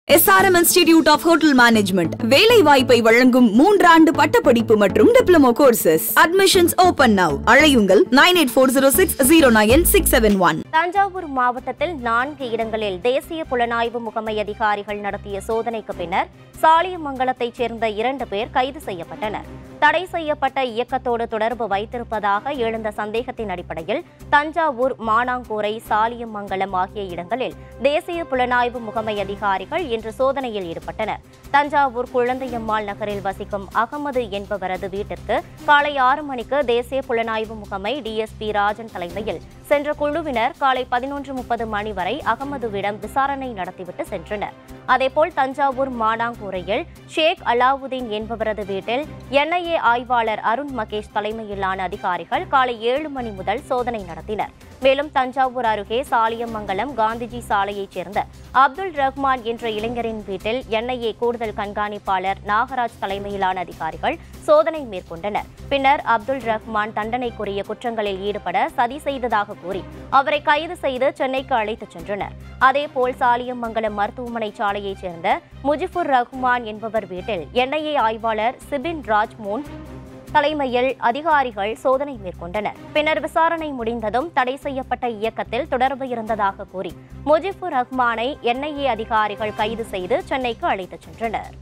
SRM institute of hotel management வேலை வாய்ப்பை வழங்கும் மூன்றாண்டு பட்டப்படிப்பு மற்றும் diploma courses admissions open now அழையுங்கள் nine eight four zero six zero nine six seven one Thanjavur மாவட்டத்தில் நான்கு இடங்களில் தேசிய புலனாய்வு முகமை அதிகாரிகள் நடத்திய சோதனைக்கு பின்னர் சாலியமங்கலத்தைச் சேர்ந்த இரண்டு பேர் கைது செய்யப்பட்டனர் தடை செய்யப்பட்ட இயக்கத்தோடு தொடர்பு வைத்திருப்பதாக எழுந்த சந்தேகத்தின் அடிப்படையில் தஞ்சாவூர் மானாங்கூரை சாலியமங்கலம் ஆகிய இடங்களில் தேசிய புலனாய்வு முகமை அதிகாரிகள் இன்று சோதனையில் ஈடுபட்டனர் தஞ்சாவூர் குழந்தையம்மாள் நகரில் வசிக்கும் அகமது என்பவரது வீட்டிற்கு காலை ஆறு மணிக்கு தேசிய புலனாய்வு முகமை டிஎஸ்பி ராஜன் தலைமையில் சென்ற குழுவினர் காலை பதினொன்று முப்பது மணி வரை அகமதுவிடம் விசாரணை நடத்திவிட்டு சென்றனர் அதேபோல் தஞ்சாவூர் மானாங்கூரையில் ஷேக் அலாவுதீன் என்பவரது வீட்டில் என்ஐஏ ஆய்வாளர் அருண் மகேஷ் தலைமையிலான அதிகாரிகள் காலை ஏழு மணி முதல் சோதனை நடத்தினர் மேலும் தஞ்சாவூர் அருகே சாலியமங்கலம் காந்திஜி சாலையைச் சேர்ந்த அப்துல் ரஹ்மான் என்ற இளைஞரின் வீட்டில் என்ஐஏ கூடுதல் கண்காணிப்பாளர் நாகராஜ் தலைமையிலான அதிகாரிகள் சோதனை மேற்கொண்டனர் பின்னர் அப்துல் ரஹ்மான் தண்டனைக்குரிய குற்றங்களில் ஈடுபட சதி செய்ததாக கூறி அவரை கைது செய்து சென்னைக்கு அழைத்துச் சென்றனர் அதேபோல் சாலியமங்கலம் மருத்துவமனை சாலையைச் சேர்ந்த முஜிபுர் ரஹ்மான் என்பவர் வீட்டில் என்ஐஏ ஆய்வாளர் சிபின் ராஜ்மோன் தலைமையில் அதிகாரிகள் சோதனை மேற்கொண்டனர் பின்னர் விசாரணை முடிந்ததும் தடை செய்யப்பட்ட இயக்கத்தில் தொடர்பு இருந்ததாக கூறி முஜிபுர் ரஹ்மானை என்ஐஏ அதிகாரிகள் கைது செய்து சென்னைக்கு அழைத்துச் சென்றனர்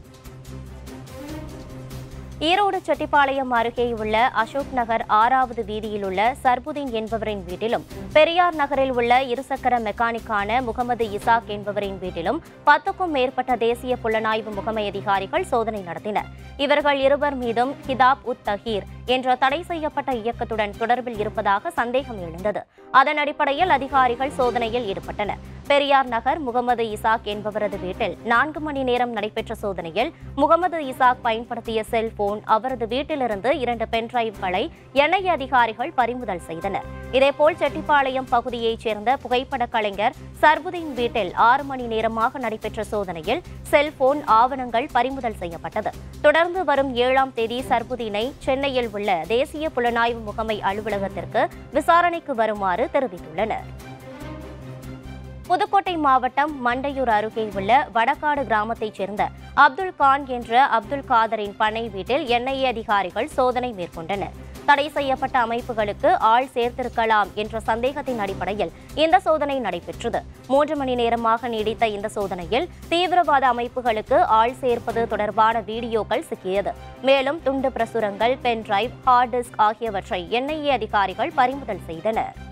ஈரோடு செட்டிப்பாளையம் அருகே உள்ள அசோக் நகர் ஆறாவது வீதியில் உள்ள சர்புதீன் என்பவரின் வீட்டிலும் பெரியார் நகரில் உள்ள இருசக்கர மெக்கானிக்கான முகமது இசாக் என்பவரின் வீட்டிலும் பத்துக்கும் மேற்பட்ட தேசிய புலனாய்வு முகமை அதிகாரிகள் சோதனை நடத்தினர் இவர்கள் இருவர் மீதும் ஹிதாப் உத் தஹீர் என்ற தடை செய்யப்பட்ட இயக்கத்துடன் தொடர்பில் இருப்பதாக சந்தேகம் எழுந்தது அதன் அடிப்படையில் அதிகாரிகள் சோதனையில் ஈடுபட்டனர் பெரியார் நகர் முகமது இசாக் என்பவரது வீட்டில் நான்கு மணி நேரம் நடைபெற்ற சோதனையில் முகமது இசாக் பயன்படுத்திய செல்போன் அவரது வீட்டிலிருந்து இரண்டு பென்டிரைவ்களை எண்ணெய் அதிகாரிகள் பறிமுதல் செய்தனர் இதேபோல் செட்டிப்பாளையம் பகுதியைச் சேர்ந்த புகைப்பட கலைஞர் சர்புதீன் வீட்டில் ஆறு மணி நேரமாக நடைபெற்ற சோதனையில் செல்போன் ஆவணங்கள் பறிமுதல் செய்யப்பட்டது தொடர்ந்து வரும் ஏழாம் தேதி சர்புதீனை சென்னையில் உள்ள தேசிய புலனாய்வு முகமை அலுவலகத்திற்கு விசாரணைக்கு வருமாறு தெரிவித்துள்ளனர் புதுக்கோட்டை மாவட்டம் மண்டையூர் அருகே உள்ள வடகாடு கிராமத்தைச் சேர்ந்த அப்துல் கான் என்ற அப்துல் காதரின் பண்ணை வீட்டில் என்ஐஏ அதிகாரிகள் சோதனை மேற்கொண்டனர் தடை செய்யப்பட்ட அமைப்புகளுக்கு ஆள் சேர்த்திருக்கலாம் என்ற சந்தேகத்தின் அடிப்படையில் இந்த சோதனை நடைபெற்றது மூன்று மணி நேரமாக நீடித்த இந்த சோதனையில் தீவிரவாத அமைப்புகளுக்கு ஆள் சேர்ப்பது தொடர்பான வீடியோக்கள் சிக்கியது மேலும் துண்டு பிரசுரங்கள் பென்டிரைவ் ஹார்ட் டிஸ்க் ஆகியவற்றை என்ஐஏ அதிகாரிகள் பறிமுதல் செய்தனர்